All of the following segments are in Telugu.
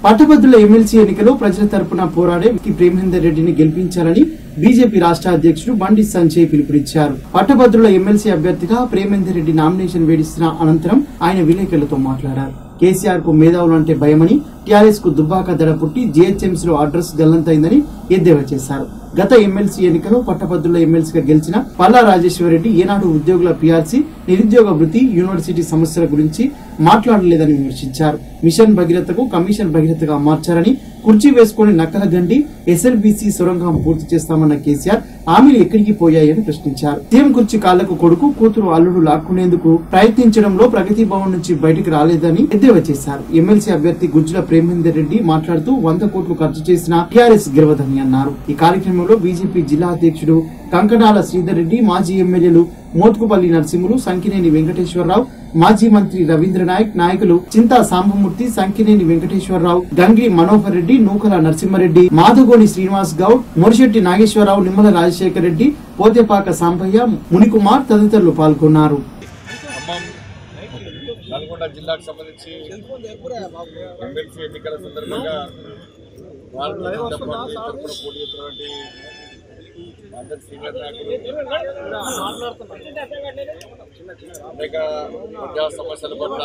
పట్టభద్రుల ఎమ్మెల్సీ ఎన్నికలో ప్రజల తరపున పోరాడే కి ప్రేమేందర్ రెడ్డిని గెలిపించాలని బీజేపీ రాష్ట్ర అధ్యక్షుడు బండి సంజయ్ పిలుపునిచ్చారు పట్టభద్రుల ఎమ్మెల్సీ అభ్యర్థిగా ప్రేమేందర్ రెడ్డి నామినేషన్ వేడిస్తున్న అనంతరం ఆయన విలేకరులతో మాట్లాడారు కేసీఆర్ కు మేధావులు అంటే భయమని టీఆర్ఎస్ కు దుబ్బాక దడ పుట్టి జీహెచ్ఎంసీలో అడ్రస్ గల్లంతైందని ఎద్దేవా చేశారు గత ఎమ్మెల్సీ ఎన్నికలో పట్టభద్రుల ఎమ్మెల్సీగా గెలిచిన పల్లా రాజేశ్వరరెడ్డి ఏనాడు ఉద్యోగుల పీఆర్సీ నిరుద్యోగ వృత్తి యూనివర్సిటీ సమస్యల గురించి మాట్లాడలేదని విమర్శించారు మిషన్ భగీరథకు కమిషన్ భగీరథగా మార్చారని కుర్చీ వేసుకుని నక్కల గండి ఎస్ఎల్బీసీ సొరంగం పూర్తి చేస్తామన్న కేసీఆర్ హామీలు ఎక్కడికి పోయాయని ప్రశ్నించారు సీఎం కుర్చీ కాళ్లకు కొడుకు కూతురు అల్లుడు లాక్కునేందుకు ప్రయత్నించడంలో ప్రగతి భవన్ నుంచి బయటికి రాలేదని ఎద్దేవా చేశారు ఎమ్మెల్సీ అభ్యర్థి గుజ్జుల ప్రేమేందర్ రెడ్డి మాట్లాడుతూ వంద కోట్లు ఖర్చు చేసిన టీఆర్ఎస్ గెలవదని అన్నారు ఈ కార్యక్రమంలో బీజేపీ జిల్లా అధ్యక్షుడు కంకణాల శ్రీధర్ రెడ్డి మాజీ ఎమ్మెల్యేలు మోత్కుపల్లి నరసింహులు సంకినేని వెంకటేశ్వరరావు మాజీ మంత్రి రవీంద్ర నాయక్ నాయకులు చింతా సాంబమూర్తి సంకినేని వెంకటేశ్వరరావు గంగి మనోహర్ రెడ్డి నూకల నరసింహారెడ్డి మాధగోని శ్రీనివాస్ గౌడ్ మొరిశెట్టి నాగేశ్వరరావు నిమ్మల రాజశేఖర్ రెడ్డి పోతేపాక సాంబయ్య మునికుమార్ తదితరులు పాల్గొన్నారు ఖమ్మం నల్గొండ జిల్లాకు సంబంధించి ఎమ్మెల్సీ ఎన్నికల సందర్భంగా భారతీయ జనతా పార్టీ తరఫున పోటీ చేస్తున్నటువంటి అందరి సీనియర్ నాయకులు అనేక ప్రజా సమస్యల పట్ల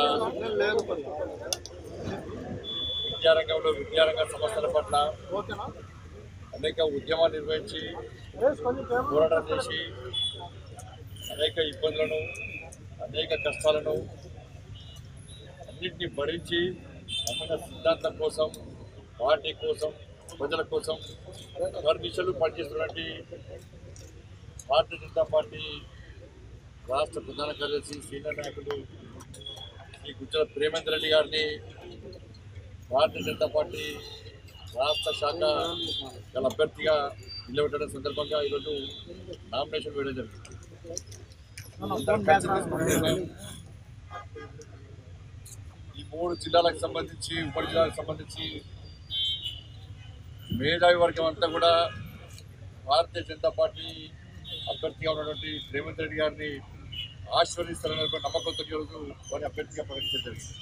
విద్యారంగంలో విద్యారంగ సమస్యల పట్ల అనేక ఉద్యమాలు నిర్వహించి పోరాటం చేసి అనేక ఇబ్బందులను అనేక కష్టాలను అన్నింటినీ భరించి నమ్మిన సిద్ధాంతం కోసం పార్టీ కోసం ప్రజల కోసం దిశలు పనిచేస్తున్నటువంటి భారతీయ జనతా పార్టీ రాష్ట్ర ప్రధాన కార్యదర్శి సీనియర్ నాయకులు శ్రీ గుజ్జల ప్రేమేంద్ర రెడ్డి గారిని భారతీయ జనతా పార్టీ రాష్ట్ర శాఖ గల అభ్యర్థిగా నిలబెట్టడం సందర్భంగా ఈరోజు నామినేషన్ వేయడం జరిగింది అందరం కలిసి తీసుకుంటున్నాం. ఈ మూడు జిల్లాలకు సంబంధించి ఉమ్మడి జిల్లాలకు సంబంధించి మేధావి వర్గం అంతా కూడా భారతీయ జనతా పార్టీ అభ్యర్థిగా ఉన్నటువంటి రేవంత్ రెడ్డి గారిని ఆశీర్వదిస్తారనే ఒక నమ్మకంతో ఈరోజు వారి అభ్యర్థిగా ప్రకటించడం జరిగింది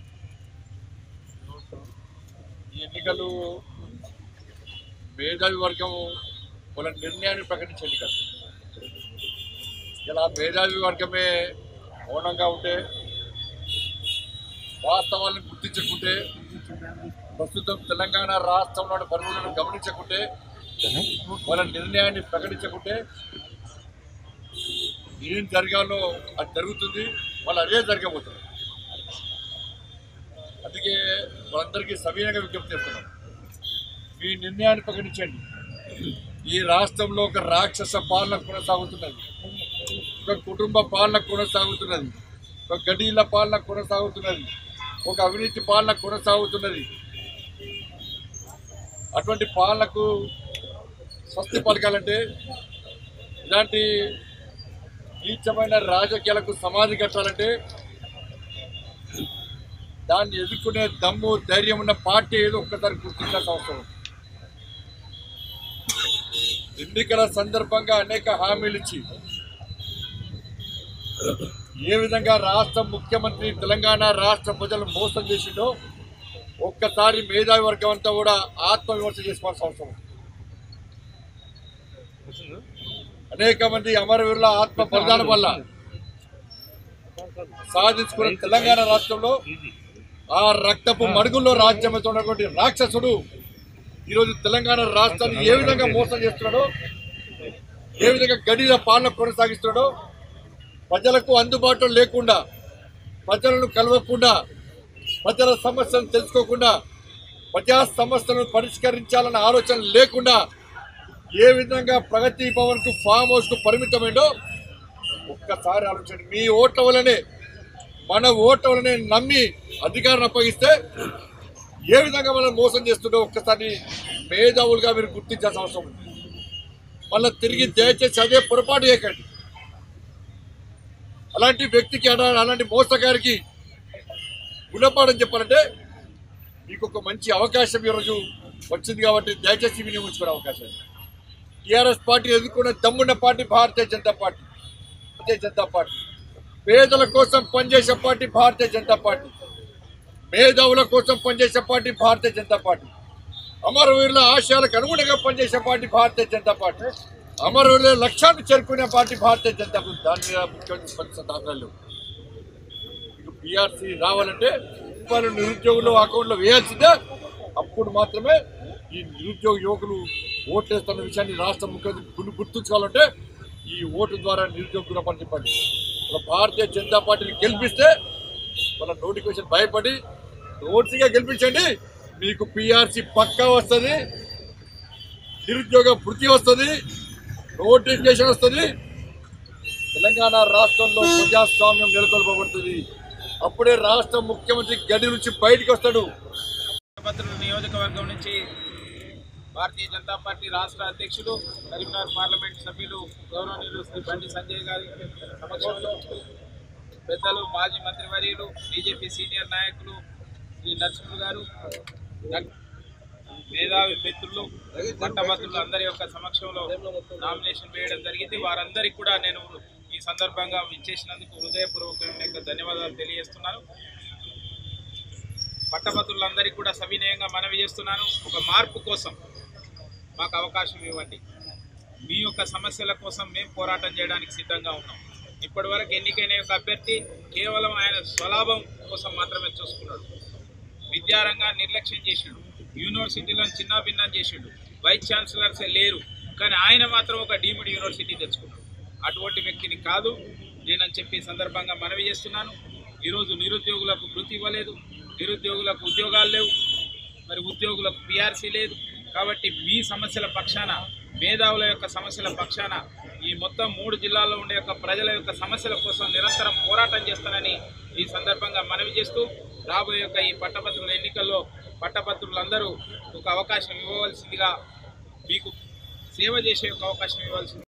ఈ ఎన్నికలు మేధావి వర్గం వాళ్ళ నిర్ణయాన్ని ప్రకటించే ఎన్నికలు ఇలా మేధావి వర్గమే మౌనంగా ఉంటే వాస్తవాలను గుర్తించకుంటే ప్రస్తుతం తెలంగాణ రాష్ట్రంలోని పరిస్థితులను గమనించకుంటే వాళ్ళ నిర్ణయాన్ని ప్రకటించకుంటే ఏం జరగాలో అది జరుగుతుంది వాళ్ళు అదే జరగబోతుంది అందుకే వాళ్ళందరికీ సవినయంగా విజ్ఞప్తి చేస్తున్నాం మీ నిర్ణయాన్ని ప్రకటించండి ఈ రాష్ట్రంలో ఒక రాక్షస పాలన కొనసాగుతున్నది ఒక కుటుంబ పాలన కొనసాగుతున్నది ఒక గడీల పాలన కొనసాగుతున్నది ఒక అవినీతి పాలన కొనసాగుతున్నది అటువంటి పాలనకు స్వస్తి పలకాలంటే ఇలాంటి నీచమైన రాజకీయాలకు సమాధి కట్టాలంటే దాన్ని ఎదుర్కొనే దమ్ము ధైర్యం ఉన్న పార్టీ ఏదో ఒక్కసారి గుర్తించాల్సిన అవసరం ఉంది. ఎన్నికల సందర్భంగా అనేక హామీలు ఇచ్చి ఏ విధంగా రాష్ట్ర ముఖ్యమంత్రి తెలంగాణ రాష్ట్ర ప్రజలు మోసం చేసిండో ఒక్కసారి మేధావి వర్గం అంతా కూడా ఆత్మవిమర్శ చేసుకోవాల్సిన అవసరం ఉంది. అనేక మంది అమరవీరుల ఆత్మ బలిదానం వల్ల సాధించుకున్న తెలంగాణ రాష్ట్రంలో ఆ రక్తపు మడుగుల్లో రాజ్యమవుతున్నటువంటి రాక్షసుడు ఈరోజు తెలంగాణ రాష్ట్రాన్ని ఏ విధంగా మోసం చేస్తున్నాడో ఏ విధంగా గడిల పాలన కొనసాగిస్తున్నాడో ప్రజలకు అందుబాటులో లేకుండా ప్రజలను కలవకుండా ప్రజల సమస్యలను తెలుసుకోకుండా ప్రజా సమస్యలను పరిష్కరించాలన్న ఆలోచన లేకుండా ఏ విధంగా ప్రగతి భవన్ కు ఫామ్ హౌస్ కు పరిమితమైందో ఒక్కసారి ఆలోచండి మీ ఓట్ల వల్లనే మన ఓట్ల వల్లనే నమ్మి అధికారం అప్పగిస్తే ఏ విధంగా మనం మోసం చేస్తుండో ఒక్కసారి మేధావులుగా మీరు గుర్తించాల్సిన అవసరం ఉంది మళ్ళీ తిరిగి దయచేసి అదే పొరపాటు చేయకండి అలాంటి వ్యక్తికి అలా- అలాంటి మోసగారికి గుణపాఠం చెప్పాలంటే మీకు ఒక మంచి అవకాశం ఈరోజు వచ్చింది కాబట్టి దయచేసి వినియోగించుకునే అవకాశం టీఆర్ఎస్ పార్టీ ఎదుర్కొన్న దమ్మున్న party Bharatiya Janata party Bharatiya Janata party పేదల కోసం పనిచేసే పార్టీ భారతీయ జనతా పార్టీ మేధావుల కోసం పనిచేసే పార్టీ భారతీయ జనతా పార్టీ అమరవీరుల ఆశయాలకు అనుగుణంగా పనిచేసే పార్టీ భారతీయ జనతా పార్టీ అమరవీరుల లక్ష్యాన్ని చేరుకునే పార్టీ భారతీయ జనతా పార్టీ దాని మీద ముఖ్యమంత్రి స్పందించిన దాఖలు మీకు పిఆర్సీ రావాలంటే వాళ్ళు నిరుద్యోగులు అకౌంట్లో వేయాల్సిందే అప్పుడు మాత్రమే ఈ నిరుద్యోగ యువకులు ఓట్లేస్తున్న విషయాన్ని రాష్ట్ర ముఖ్యమంత్రి గుర్తు- గుర్తుంచుకోవాలంటే ఈ ఓటు ద్వారా నిరుద్యోగుల పని చెప్పండి వాళ్ళ భారతీయ జనతా పార్టీని గెలిపిస్తే వాళ్ళ నోటిఫికేషన్ భయపడి ఓట్స్గా గెలిపించండి మీకు పిఆర్సీ పక్కా వస్తుంది నిరుద్యోగ వృత్తి వస్తుంది నోటిఫికేషన్ వస్తుంది తెలంగాణ రాష్ట్రంలో ప్రజాస్వామ్యం నెలకొల్పబడుతుంది అప్పుడే రాష్ట్ర ముఖ్యమంత్రి గడి నుంచి బయటికి వస్తాడు పత్రుల నియోజకవర్గం నుంచి భారతీయ జనతా పార్టీ రాష్ట్ర అధ్యక్షులు కరీంనగర్ పార్లమెంట్ సభ్యులు గౌరవనీయులు శ్రీ బండి సంజయ్ గారి సమక్షంలో పెద్దలు మాజీ మంత్రివర్యులు బీజేపీ సీనియర్ నాయకులు శ్రీ నరసింహ గారు డాక్టర్ మేధావి మిత్రులు పట్టభద్రులు అందరి యొక్క సమక్షంలో నామినేషన్ వేయడం జరిగింది వారందరికీ కూడా నేను ఈ సందర్భంగా ఇచ్చేసినందుకు హృదయపూర్వకమైన యొక్క ధన్యవాదాలు తెలియజేస్తున్నాను పట్టభద్రులందరికీ కూడా సవినయంగా మనవి చేస్తున్నాను ఒక మార్పు కోసం మాకు అవకాశం ఇవ్వండి మీ యొక్క సమస్యల కోసం మేము పోరాటం చేయడానికి సిద్ధంగా ఉన్నాం ఇప్పటి వరకు ఎన్నికైన యొక్క అభ్యర్థి కేవలం ఆయన స్వలాభం కోసం మాత్రమే చూసుకున్నాడు విద్యారంగాన్ని నిర్లక్ష్యం చేసిండు యూనివర్సిటీలను చిన్న భిన్నం చేసిండు వైస్ ఛాన్సలర్సే లేరు కానీ ఆయన మాత్రం ఒక డీమ్డ్ యూనివర్సిటీ తెచ్చుకున్నాడు అటువంటి వ్యక్తిని కాదు నేనని చెప్పి ఈ సందర్భంగా మనవి చేస్తున్నాను ఈరోజు నిరుద్యోగులకు వృత్తి ఇవ్వలేదు నిరుద్యోగులకు ఉద్యోగాలు లేవు మరి ఉద్యోగులకు పిఆర్సీ లేదు కాబట్టి మీ సమస్యల పక్షాన మేధావుల యొక్క సమస్యల పక్షాన ఈ మొత్తం మూడు జిల్లాల్లో ఉండే యొక్క ప్రజల యొక్క సమస్యల కోసం నిరంతరం పోరాటం చేస్తానని ఈ సందర్భంగా మనవి చేస్తూ రాబోయే యొక్క ఈ పట్టభద్రుల ఎన్నికల్లో పట్టభద్రులందరూ ఒక అవకాశం ఇవ్వవలసిందిగా మీకు సేవ చేసే ఒక అవకాశం ఇవ్వాల్సింది